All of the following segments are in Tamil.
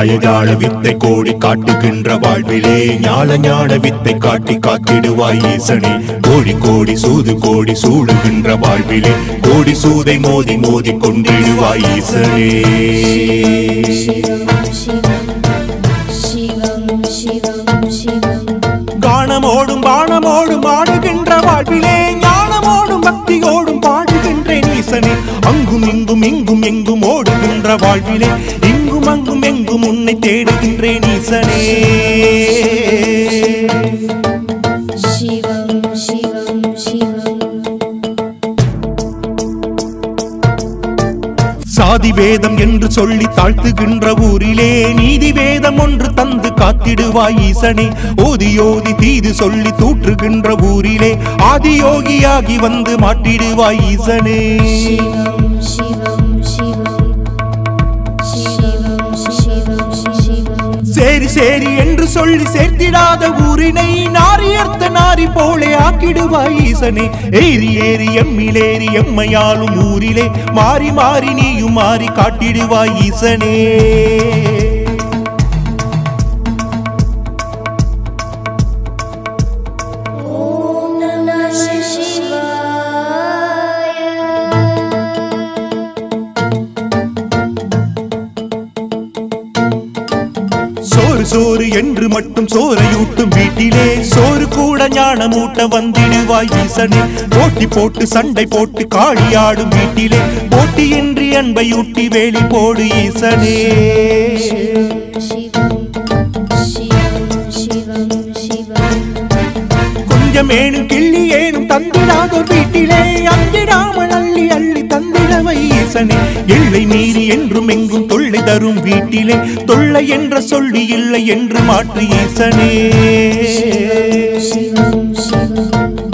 மாயஜால வித்தை கோடி காட்டுகின்ற வாழ்விலே ஞான ஞான வித்தை காட்டி காத்திடுவாய் ஈசனே கோடி கோடி சூது கோடி சூடுகின்ற வாழ்விலே கோடி சூதை மோதி மோதி கொண்டிடுவாய் ஈசனே சிவம் சிவம் சிவம் காணமோடும் பாணமோடும் ஆடுகின்ற வாழ்விலே ஞானமோடும் பக்தியோடும் பாடுகின்றேன் ஈசனே அங்கும் இங்கும் இங்கும் எங்கும் ஓடுகின்ற வாழ்விலே இங்கும் அங்கும் எங்கும் உன்னை தேடுகின்றேன் ஈசனே சிவம் சிவம் சிவம் சாதி வேதம் என்று சொல்லி தாழ்த்துகின்ற ஊரிலே நீதி வேதம் ஒன்று தந்து காத்திடுவாய் ஈசனே ஓதி ஓதி தீது சொல்லி தூற்றுகின்ற ஊரிலே ஆதியோகியாகி வந்து மாட்டிடுவாய் ஈசனே சிவம் சிவம் சிவம் சிவம் சிவம் சிவம் சேரி சேரி என்று சொல்லி சேர்த்திடாத ஊரினை நாரியர்த்த நாரி போலே ஆக்கிடுவாய் ஈசனே ஏறி ஏறி எம்மிலேறி எம்மையாலும் ஊரிலே மாறி மாறி நீயும் மாறி காட்டிடுவாய் ஈசனே ஓம் நம சிவாய சோறு சோறு என்று மட்டும் சோறையூட்டும் வீட்டிலே சோறு கூட ஞானமூட்ட வந்திடுவாய் ஈசனே போட்டி போட்டு சண்டை போட்டு காளியாடும் வீட்டிலே போட்டியின்றி அன்பையூட்டி வேலி போடு ஈசனே சிவம் சிவம் சிவம் சிவம் கொஞ்சம் ஏனும் கிள்ளி ஏனும் தந்திடாதோர் வீட்டிலே அஞ்சிடாமல் அள்ளி அள்ளி தந்திடவை ஈசனே எல்லை மீறி என்றும் எங்கும் தொல்லை தரும் வீட்டிலே தொல்லை என்ற சொல்லி இல்லை என்று மாற்று ஈசனே சிவம் சிவம்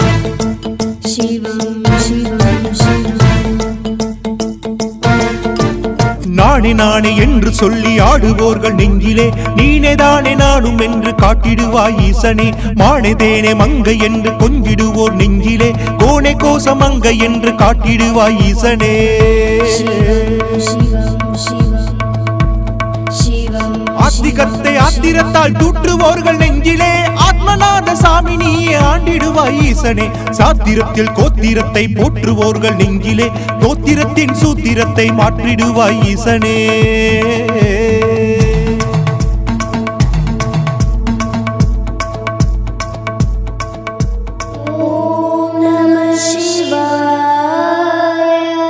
சிவம் சிவம் சிவம் நானே நானே என்று சொல்லி ஆடுவோர்கள் நெஞ்சிலே நீனே தானே நானும் என்று காட்டிடுவாய் ஈசனே மானே தேனே மங்கை என்று கொஞ்சிடுவோர் நெஞ்சிலே கோனே கோச மங்கை என்று காட்டிடுவாய் ஈசனே சிவம் சிவம் சிவம் சிவம் ஆத்திகத்தை ஆத்திரத்தால் தூற்றுவோர்கள் நெஞ்சிலே ஆத்மநாத சாமி நீயே ஆண்டிடுவாய் ஈசனே சாத்திரத்தில் கோத்திரத்தை போற்றுவோர்கள் நெஞ்சிலே கோத்திரத்தின் சூத்திரத்தை மாற்றிடுவாய் ஈசனே ஓம் நம சிவாய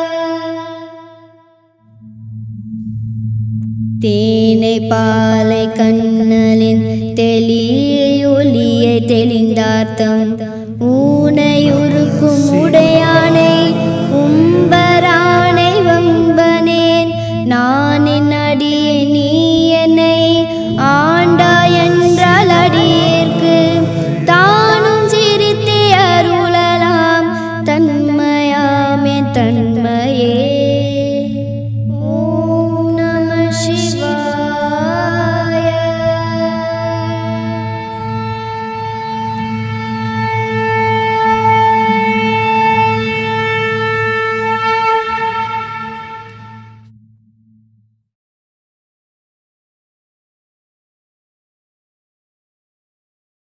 தேனை பாலை கண்ணலின் தெளியொலியை தெளிந்தார்த்தம்